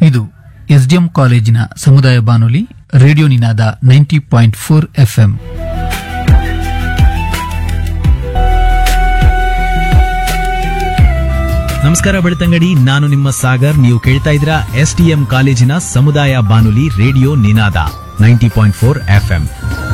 ಇದು ಎಸ್ಡಿಎಂ ಕಾಲೇಜಿನ ಸಮುದಾಯ ಬಾನುಲಿ radio Ninada ninety point four FM ನಮಸ್ಕಾರ ಬೆಳ್ತಂಗಡಿ ನಾನು ನಿಮ್ಮ ಸಾಗರ್ ನೀವು ಕೇಳ್ತಾ ಇದ್ದೀರಾ ಎಸ್ ಟಿ ಎಂ ಕಾಲೇಜಿನ ಸಮುದಾಯ ಬಾನುಲಿ radio Ninada ninety point four F M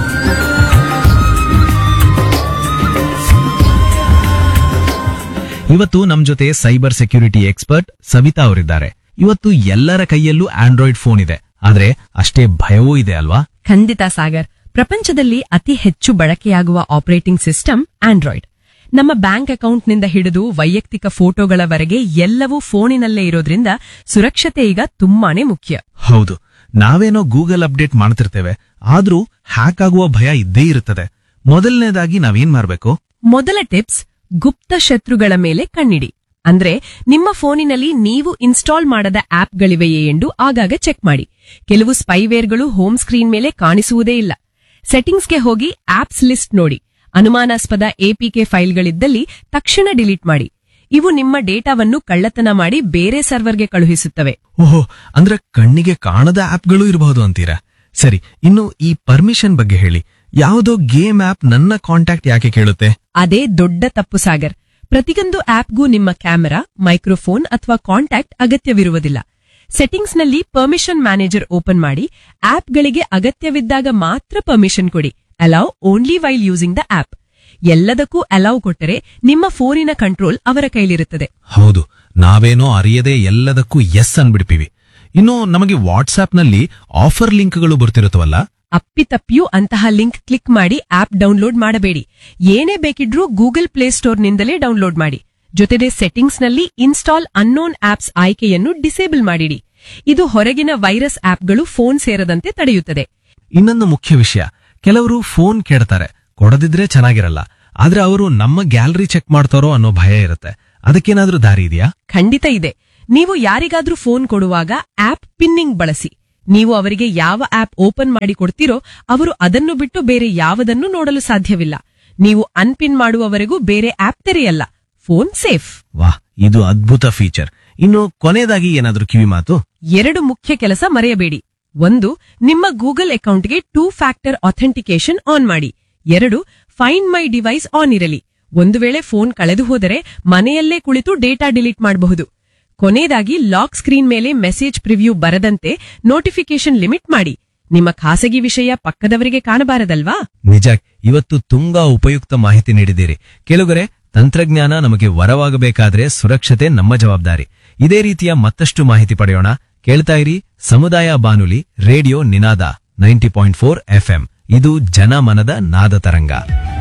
ಇವತ್ತು ನಮ್ ಜೊತೆ ಸೈಬರ್ ಸೆಕ್ಯೂರಿಟಿ ಎಕ್ಸ್ಪರ್ಟ್ ಸವಿತಾ ಅವರಿದ್ದಾರೆ ಇವತ್ತು ಎಲ್ಲರ ಕೈಯಲ್ಲೂ ಆಂಡ್ರಾಯ್ಡ್ ಫೋನ್ ಇದೆ ಆದ್ರೆ ಅಷ್ಟೇ ಭಯವೂ ಇದೆ ಅಲ್ವಾ ಖಂಡಿತ ಸಾಗರ್ ಪ್ರಪಂಚದಲ್ಲಿ ಅತಿ ಹೆಚ್ಚು ಬಳಕೆಯಾಗುವ ಆಪರೇಟಿಂಗ್ ಸಿಸ್ಟಮ್ ಆಂಡ್ರಾಯ್ಡ್ ನಮ್ಮ ಬ್ಯಾಂಕ್ ಅಕೌಂಟ್ನಿಂದ ಹಿಡಿದು ವೈಯಕ್ತಿಕ ಫೋಟೋಗಳವರೆಗೆ ಎಲ್ಲವೂ ಫೋನಿನಲ್ಲೇ ಇರೋದ್ರಿಂದ ಸುರಕ್ಷತೆ ಈಗ ತುಂಬಾನೇ ಮುಖ್ಯ ಹೌದು ನಾವೇನೋ ಗೂಗಲ್ ಅಪ್ಡೇಟ್ ಮಾಡ್ತಿರ್ತೇವೆ ಆದ್ರೂ ಹ್ಯಾಕ್ ಆಗುವ ಭಯ ಇದ್ದೇ ಇರುತ್ತದೆ ಮೊದಲನೇದಾಗಿ ನಾವೇನ್ ಮಾಡ್ಬೇಕು ಮೊದಲ ಟಿಪ್ಸ್ ಗುಪ್ತ ಶತ್ರುಗಳ ಮೇಲೆ ಕಣ್ಣಿಡಿ ಅಂದ್ರೆ ನಿಮ್ಮ ಫೋನಿನಲ್ಲಿ ನೀವು ಇನ್ಸ್ಟಾಲ್ ಮಾಡದ ಆಪ್ಗಳಿವೆಯೇ ಎಂದು ಆಗಾಗ ಚೆಕ್ ಮಾಡಿ ಕೆಲವು ಸ್ಪೈವೇರ್ಗಳು ಹೋಮ್ ಸ್ಕ್ರೀನ್ ಮೇಲೆ ಕಾಣಿಸುವುದೇ ಇಲ್ಲ ಸೆಟ್ಟಿಂಗ್ಸ್ಗೆ ಹೋಗಿ ಆಪ್ಸ್ ಲಿಸ್ಟ್ ನೋಡಿ ಅನುಮಾನಾಸ್ಪದ ಎಪಿಕೆ ಫೈಲ್ಗಳಿದ್ದಲ್ಲಿ ತಕ್ಷಣ ಡಿಲೀಟ್ ಮಾಡಿ ಇವು ನಿಮ್ಮ ಡೇಟಾವನ್ನು ಕಳ್ಳತನ ಮಾಡಿ ಬೇರೆ ಸರ್ವರ್ಗೆ ಕಳುಹಿಸುತ್ತವೆ ಓಹೋ ಅಂದ್ರೆ ಕಣ್ಣಿಗೆ ಕಾಣದ ಆಪ್ಗಳು ಇರಬಹುದು ಅಂತೀರಾ ಸರಿ ಇನ್ನು ಈ ಪರ್ಮಿಷನ್ ಬಗ್ಗೆ ಹೇಳಿ ಯಾವುದೋ ಗೇಮ್ ಆಪ್ ನನ್ನ ಕಾಂಟ್ಯಾಕ್ಟ್ ಯಾಕೆ ಕೇಳುತ್ತೆ ಅದೇ ದೊಡ್ಡ ತಪ್ಪು ಸಾಗರ್ ಪ್ರತಿಯೊಂದು ಆಪ್ಗೂ ನಿಮ್ಮ ಕ್ಯಾಮೆರಾ ಮೈಕ್ರೋಫೋನ್ ಅಥವಾ ಕಾಂಟ್ಯಾಕ್ಟ್ ಅಗತ್ಯವಿರುವುದಿಲ್ಲ ಸೆಟ್ಟಿಂಗ್ಸ್ನಲ್ಲಿ ಪರ್ಮಿಷನ್ ಮ್ಯಾನೇಜರ್ ಓಪನ್ ಮಾಡಿ ಆಪ್ಗಳಿಗೆ ಅಗತ್ಯವಿದ್ದಾಗ ಮಾತ್ರ ಪರ್ಮಿಷನ್ ಕೊಡಿ allow only while using the app ಎಲ್ಲದಕ್ಕೂ ಅಲೌ ಕೊಟ್ಟರೆ ನಿಮ್ಮ ಫೋನಿನ ಕಂಟ್ರೋಲ್ ಅವರ ಕೈಲಿರುತ್ತದೆ ಹೌದು ನಾವೇನೋ ಅರಿಯದೆ ಎಲ್ಲದಕ್ಕೂ ಎಸ್ ಅನ್ಬಿಡ್ತೀವಿ ಇನ್ನು ನಮಗೆ ವಾಟ್ಸ್ಆಪ್ನಲ್ಲಿ ಆಫರ್ ಲಿಂಕ್ಗಳು ಬರ್ತಿರುತ್ತವಲ್ಲ ಅಪ್ಪಿತಪ್ಪಿಯೂ ಅಂತಹ ಲಿಂಕ್ ಕ್ಲಿಕ್ ಮಾಡಿ ಆಪ್ ಡೌನ್ಲೋಡ್ ಮಾಡಬೇಡಿ ಏನೇ ಬೇಕಿದ್ರೂ ಗೂಗಲ್ ಪ್ಲೇಸ್ಟೋರ್ನಿಂದಲೇ ಡೌನ್ಲೋಡ್ ಮಾಡಿ ಜೊತೆಗೆ ಸೆಟ್ಟಿಂಗ್ಸ್ನಲ್ಲಿ ಇನ್ಸ್ಟಾಲ್ ಅನ್ನೋನ್ ಆಪ್ಸ್ ಆಯ್ಕೆಯನ್ನು ಡಿಸೇಬಲ್ ಮಾಡಿಡಿ ಇದು ಹೊರಗಿನ ವೈರಸ್ ಆಪ್ಗಳು ಫೋನ್ ಸೇರದಂತೆ ತಡೆಯುತ್ತದೆ ಇನ್ನೊಂದು ಮುಖ್ಯ ವಿಷಯ ಕೆಲವರು ಫೋನ್ ಕೆಡ್ತಾರೆ ಕೊಡದಿದ್ರೆ ಚೆನ್ನಾಗಿರಲ್ಲ ಆದ್ರೆ ಅವರು ನಮ್ಮ ಗ್ಯಾಲರಿ ಚೆಕ್ ಮಾಡ್ತಾರೋ ಅನ್ನೋ ಭಯ ಇರುತ್ತೆ ಅದಕ್ಕೇನಾದ್ರೂ ದಾರಿ ಇದೆಯಾ ಖಂಡಿತ ಇದೆ ನೀವು ಯಾರಿಗಾದ್ರೂ ಫೋನ್ ಕೊಡುವಾಗ ಆಪ್ ಪಿನ್ನಿಂಗ್ ಬಳಸಿ ನೀವು ಅವರಿಗೆ ಯಾವ ಆಪ್ ಓಪನ್ ಮಾಡಿ ಕೊಡ್ತೀರೋ ಅವರು ಅದನ್ನು ಬಿಟ್ಟು ಬೇರೆ ಯಾವುದನ್ನು ನೋಡಲು ಸಾಧ್ಯವಿಲ್ಲ ನೀವು ಅನ್ಪಿನ್ ಮಾಡುವವರೆಗೂ ಬೇರೆ ಆಪ್ ತೆರೆಯಲ್ಲ ಫೋನ್ ಸೇಫ್ ವಾಹ್ ಇದು ಅದ್ಭುತ ಫೀಚರ್ ಇನ್ನು ಕೊನೆಯದಾಗಿ ಏನಾದ್ರೂ ಕಿವಿ ಮಾತು ಎರಡು ಮುಖ್ಯ ಕೆಲಸ ಮರೆಯಬೇಡಿ ಒಂದು ನಿಮ್ಮ ಗೂಗಲ್ ಅಕೌಂಟ್ಗೆ ಟೂ ಫ್ಯಾಕ್ಟರ್ ಅಥೆಂಟಿಕೇಶನ್ ಆನ್ ಮಾಡಿ ಎರಡು ಫೈಂಡ್ ಮೈ ಡಿವೈಸ್ ಆನ್ ಇರಲಿ ಒಂದು ವೇಳೆ ಫೋನ್ ಕಳೆದು ಹೋದರೆ ಮನೆಯಲ್ಲೇ ಕುಳಿತು ಡೇಟಾ ಡಿಲೀಟ್ ಮಾಡಬಹುದು ಕೊನೆಯದಾಗಿ ಲಾಕ್ ಸ್ಕ್ರೀನ್ ಮೇಲೆ ಮೆಸೇಜ್ ಪ್ರಿವ್ಯೂ ಬರದಂತೆ ನೋಟಿಫಿಕೇಶನ್ ಲಿಮಿಟ್ ಮಾಡಿ ನಿಮ್ಮ ಖಾಸಗಿ ವಿಷಯ ಪಕ್ಕದವರಿಗೆ ಕಾಣಬಾರದಲ್ವಾ ನಿಜ ಇವತ್ತು ತುಂಬಾ ಉಪಯುಕ್ತ ಮಾಹಿತಿ ನೀಡಿದ್ದೀರಿ ಕೆಲವರೆ ತಂತ್ರಜ್ಞಾನ ನಮಗೆ ವರವಾಗಬೇಕಾದ್ರೆ ಸುರಕ್ಷತೆ ನಮ್ಮ ಜವಾಬ್ದಾರಿ ಇದೇ ರೀತಿಯ ಮತ್ತಷ್ಟು ಮಾಹಿತಿ ಪಡೆಯೋಣ ಕೇಳ್ತಾ ಇರಿ ಸಮುದಾಯ ಬಾನುಲಿ radio Ninada ninety point four FM ಇದು ಜನಮನದ ನಾದ ತರಂಗ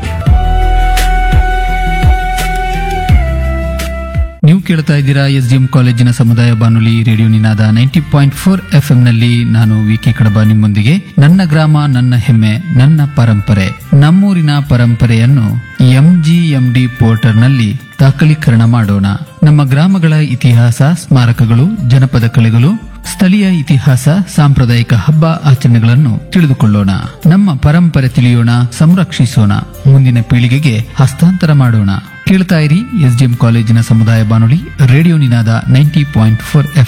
ನೀವು ಕೇಳ್ತಾ ಇದ್ದೀರಾ ಎಸ್ಡಿಎಂ ಕಾಲೇಜಿನ ಸಮುದಾಯ ಬಾನುಲಿ radio Ninada ninety point four FM ನಲ್ಲಿ ನಾನು ವಿಕೆ ಕಡಬ ನಿಮ್ಮೊಂದಿಗೆ ನನ್ನ ಗ್ರಾಮ ನನ್ನ ಹೆಮ್ಮೆ ನನ್ನ ಪರಂಪರೆ ನಮ್ಮೂರಿನ ಪರಂಪರೆಯನ್ನು ಎಂಜಿಎಂಡಿ ಪೋರ್ಟರ್ನಲ್ಲಿ ದಾಖಲೀಕರಣ ಮಾಡೋಣ ನಮ್ಮ ಗ್ರಾಮಗಳ ಇತಿಹಾಸ ಸ್ಮಾರಕಗಳು ಜನಪದ ಕಲೆಗಳು ಸ್ಥಳೀಯ ಇತಿಹಾಸ ಸಾಂಪ್ರದಾಯಿಕ ಹಬ್ಬ ಆಚರಣೆಗಳನ್ನು ತಿಳಿದುಕೊಳ್ಳೋಣ ನಮ್ಮ ಪರಂಪರೆ ತಿಳಿಯೋಣ ಸಂರಕ್ಷಿಸೋಣ ಮುಂದಿನ ಪೀಳಿಗೆಗೆ ಹಸ್ತಾಂತರ ಮಾಡೋಣ ಕೇಳ್ತಾ ಇರಿ ಎಸ್ಡಿಎಂ ಕಾಲೇಜಿನ ಸಮುದಾಯ ಬಾನುಲಿ radio Ninada ninety point four